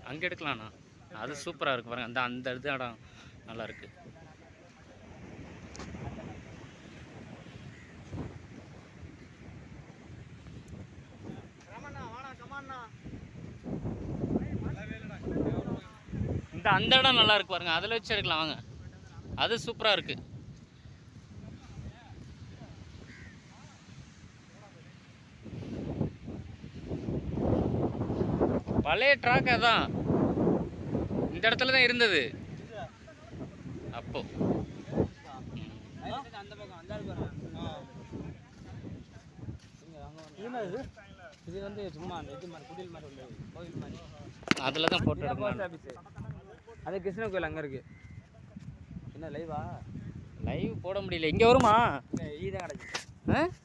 அங்கே எடுக்கலாம்ண்ணா அது சூப்பராக இருக்கு பாருங்க அந்த அந்த இது இடம் நல்லா இருக்கு இந்த அந்த இடம் நல்லா இருக்கு பாருங்க அதில் வச்சு எடுக்கலாம் வாங்க அது சூப்பராக இருக்கு பழைய ட்ராக் அதான் இந்த இடத்துல தான் இருந்தது அப்போ அந்த பக்கம் அந்த இது இது வந்து சும்மா அந்த இது மாதிரி குடில் மாதிரி உள்ளது கோவில் மாதிரி அதில் தான் ஃபோட்டோ போஸ்ட் எடுக்கலாம் ஆஃபீஸ் அது கிருஷ்ண கோயில் அங்கே இருக்கு என்ன லைவா லைவ் போட முடியல இங்கே வருமா ஈ தான் கிடக்கு ஆ